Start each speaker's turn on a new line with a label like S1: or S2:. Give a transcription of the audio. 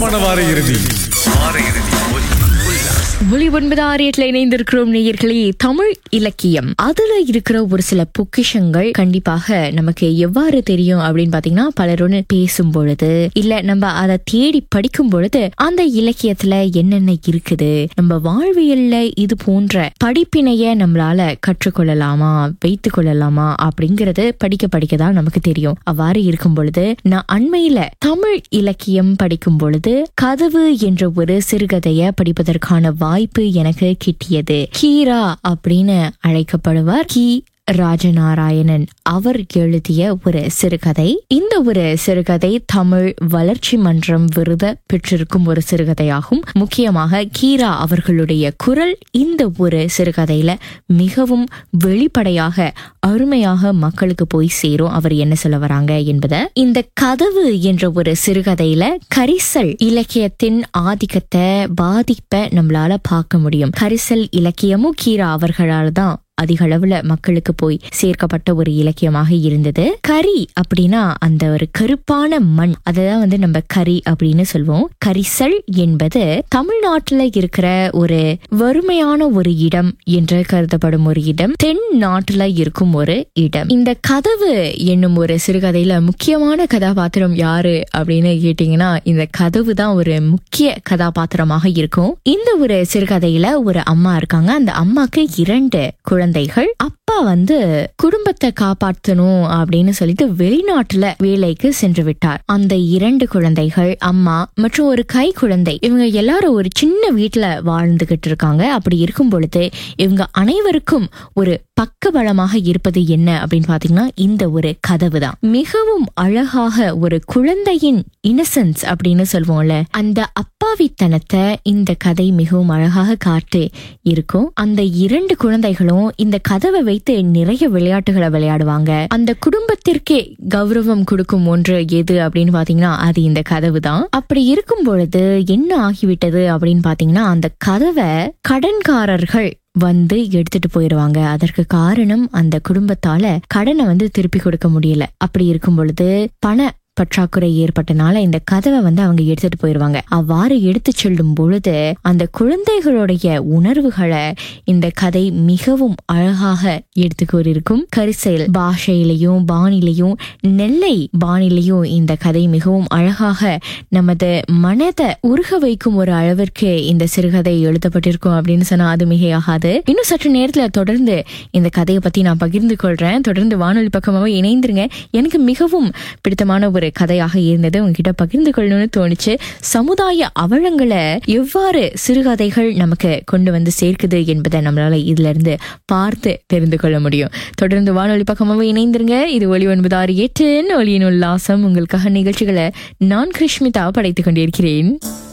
S1: உல்லாசமான வார இறுதி
S2: ஒளி ஒன்பது ஆறு எட்டுல இணைந்திருக்கிறோம் நேயர்களே தமிழ் இலக்கியம் அதுல இருக்கிற ஒரு சில பொக்கிஷங்கள் கண்டிப்பாக நமக்கு எவ்வாறு தெரியும் அப்படின்னு பாத்தீங்கன்னா பலருடன் பேசும் பொழுது இல்ல நம்ம அதை தேடி படிக்கும் பொழுது அந்த இலக்கியத்துல என்னென்ன இருக்குது நம்ம வாழ்வியல்ல இது போன்ற படிப்பினைய நம்மளால கற்றுக்கொள்ளலாமா வைத்துக் கொள்ளலாமா அப்படிங்கறது படிக்க படிக்க தான் நமக்கு தெரியும் அவ்வாறு இருக்கும் பொழுது நான் அண்மையில தமிழ் இலக்கியம் படிக்கும் பொழுது கதவு என்ற ஒரு சிறுகதைய படிப்பதற்கான வாய்ப்பு எனக்கு கிட்டியது கீரா அப்படின்னு அழைக்கப்படுவார் கி ராஜநாராயணன் அவர் எழுதிய ஒரு சிறுகதை இந்த ஒரு சிறுகதை தமிழ் வளர்ச்சி மன்றம் விருத பெற்றிருக்கும் ஒரு சிறுகதையாகும் முக்கியமாக கீரா அவர்களுடைய குரல் இந்த ஒரு சிறுகதையில மிகவும் வெளிப்படையாக அருமையாக மக்களுக்கு போய் சேரும் அவர் என்ன சொல்ல வராங்க என்பதை இந்த கதவு என்ற ஒரு சிறுகதையில கரிசல் இலக்கியத்தின் ஆதிக்கத்தை பாதிப்பை நம்மளால பார்க்க முடியும் கரிசல் இலக்கியமும் கீரா அவர்களால் தான் அதிக அளவுல மக்களுக்கு போய் சேர்க்கப்பட்ட ஒரு இலக்கியமாக இருந்தது கரி அப்படின்னா அந்த ஒரு கருப்பான மண் அததான் வந்து நம்ம கரி அப்படின்னு சொல்லுவோம் கரிசல் என்பது தமிழ்நாட்டுல இருக்கிற ஒரு வறுமையான ஒரு இடம் என்று கருதப்படும் ஒரு இடம் தென் நாட்டுல இருக்கும் ஒரு இடம் இந்த கதவு என்னும் ஒரு சிறுகதையில முக்கியமான கதாபாத்திரம் யாரு அப்படின்னு கேட்டீங்கன்னா இந்த கதவு தான் ஒரு முக்கிய கதாபாத்திரமாக இருக்கும் இந்த ஒரு சிறுகதையில ஒரு அம்மா இருக்காங்க அந்த அம்மாக்கு இரண்டு குழந்தைகள் அப்பா வந்து குடும்பத்தை காப்பாற்றணும் அப்படின்னு சொல்லிட்டு வெளிநாட்டுல வேலைக்கு சென்று விட்டார் அந்த இரண்டு குழந்தைகள் அம்மா மற்றும் ஒரு கை குழந்தை இவங்க எல்லாரும் ஒரு சின்ன வீட்டுல வாழ்ந்துகிட்டு இருக்காங்க அப்படி இருக்கும் பொழுது இவங்க அனைவருக்கும் ஒரு பக்கபலமாக இருப்பது என்ன அப்படின்னு பாத்தீங்கன்னா இந்த ஒரு கதவு தான் மிகவும் அழகாக ஒரு குழந்தையின் இன்னசென்ஸ் அப்படின்னு சொல்லுவோம்ல அந்த அப்பாவித்தனத்தை இந்த கதை மிகவும் அழகாக காட்டு இருக்கும் அந்த இரண்டு குழந்தைகளும் இந்த கதவை வைத்து நிறைய விளையாட்டுகளை விளையாடுவாங்க அந்த குடும்பத்திற்கே கௌரவம் கொடுக்கும் ஒன்று எது அப்படின்னு பாத்தீங்கன்னா அது இந்த கதவு தான் அப்படி இருக்கும் பொழுது என்ன ஆகிவிட்டது அப்படின்னு பாத்தீங்கன்னா அந்த கதவை கடன்காரர்கள் வந்து எடுத்துட்டு போயிடுவாங்க அதற்கு காரணம் அந்த குடும்பத்தால கடனை வந்து திருப்பி கொடுக்க முடியல அப்படி இருக்கும் பொழுது பண பற்றாக்குறை ஏற்பட்டனால இந்த கதவை வந்து அவங்க எடுத்துட்டு போயிருவாங்க அவ்வாறு எடுத்து செல்லும் பொழுது அந்த குழந்தைகளுடைய உணர்வுகளை இந்த கதை மிகவும் அழகாக எடுத்து கூறியிருக்கும் கரிசைல் பாஷையிலையும் பாணிலையும் நெல்லை பாணிலையும் இந்த கதை மிகவும் அழகாக நமது மனதை உருக வைக்கும் ஒரு அளவிற்கு இந்த சிறுகதை எழுதப்பட்டிருக்கும் அப்படின்னு சொன்னா அது மிகையாகாது இன்னும் சற்று நேரத்துல தொடர்ந்து இந்த கதையை பத்தி நான் பகிர்ந்து கொள்றேன் தொடர்ந்து வானொலி பக்கமாவே இணைந்துருங்க எனக்கு மிகவும் பிடித்தமான ஒரு கதையாக இருந்தது உங்ககிட்ட பகிர்ந்து கொள்ளணும்னு தோணுச்சு சமுதாய அவலங்களை எவ்வாறு சிறுகதைகள் நமக்கு கொண்டு வந்து சேர்க்குது என்பதை நம்மளால இதுல இருந்து பார்த்து தெரிந்து கொள்ள முடியும் தொடர்ந்து வானொலி பக்கமாவே இணைந்திருங்க இது ஒளி ஒன்பது ஆறு எட்டு ஒளியின் உல்லாசம் உங்களுக்காக நிகழ்ச்சிகளை நான் கிருஷ்மிதா படைத்துக் கொண்டிருக்கிறேன்